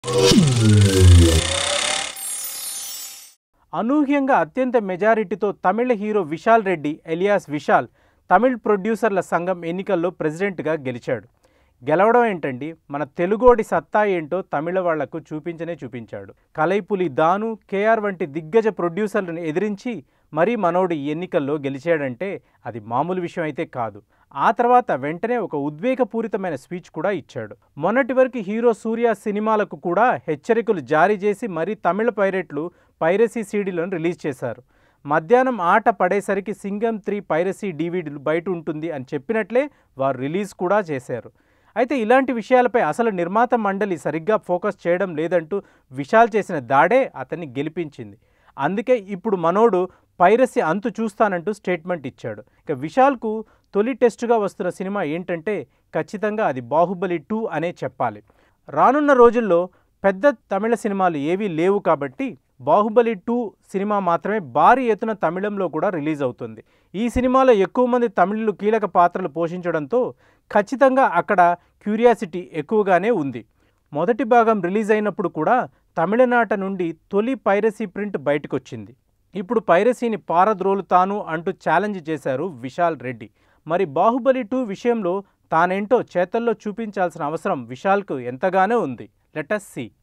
అనూహ్యంగా అత్యంత మెజారిటీతో తమిళ హీరో విశాల్ రెడ్డి ఎలియాస్ విశాల్ తమిళ్ ప్రొడ్యూసర్ల సంఘం ఎన్నికల్లో ప్రెసిడెంట్గా గెలిచాడు గెలవడం ఏంటండి మన తెలుగోడి సత్తా ఏంటో తమిళ వాళ్లకు చూపించనే చూపించాడు కలైపులి దాను కేఆర్ వంటి దిగ్గజ ప్రొడ్యూసర్లను ఎదిరించి మరీ మనోడు ఈ ఎన్నికల్లో గెలిచాడంటే అది మామూలు విషయం అయితే కాదు ఆ తర్వాత వెంటనే ఒక ఉద్వేగపూరితమైన స్పీచ్ కూడా ఇచ్చాడు మొన్నటి వరకు హీరో సూర్య సినిమాలకు కూడా హెచ్చరికలు జారీ చేసి మరీ తమిళ పైరెట్లు పైరసీ సీడీలను రిలీజ్ చేశారు మధ్యాహ్నం ఆట పడేసరికి సింగం త్రీ పైరసీ డీవీడీలు బయట ఉంటుంది అని చెప్పినట్లే వారు రిలీజ్ కూడా చేశారు అయితే ఇలాంటి విషయాలపై అసలు నిర్మాత మండలి సరిగ్గా ఫోకస్ చేయడం లేదంటూ విశాల్ చేసిన దాడే అతన్ని గెలిపించింది అందుకే ఇప్పుడు మనోడు పైరసీ అంతు చూస్తానంటూ స్టేట్మెంట్ ఇచ్చాడు ఇక విశాల్కు తొలి టెస్టుగా వస్తున్న సినిమా ఏంటంటే ఖచ్చితంగా అది బాహుబలి టూ అనే చెప్పాలి రానున్న రోజుల్లో పెద్ద తమిళ సినిమాలు ఏవీ లేవు కాబట్టి బాహుబలి టూ సినిమా మాత్రమే భారీ ఎత్తున తమిళంలో కూడా రిలీజ్ అవుతుంది ఈ సినిమాలో ఎక్కువ మంది తమిళులు కీలక పాత్రలు పోషించడంతో ఖచ్చితంగా అక్కడ క్యూరియాసిటీ ఎక్కువగానే ఉంది మొదటి భాగం రిలీజ్ అయినప్పుడు కూడా తమిళనాట నుండి తొలి పైరసీ ప్రింట్ బయటకొచ్చింది ఇప్పుడు పైరసీని పారద్రోలుతాను అంటూ ఛాలెంజ్ చేశారు విశాల్ రెడ్డి మరి బాహుబలి టూ విషయంలో తానేంటో చేతల్లో చూపించాల్సిన అవసరం విశాల్కు ఎంతగానో ఉంది లెటస్ సి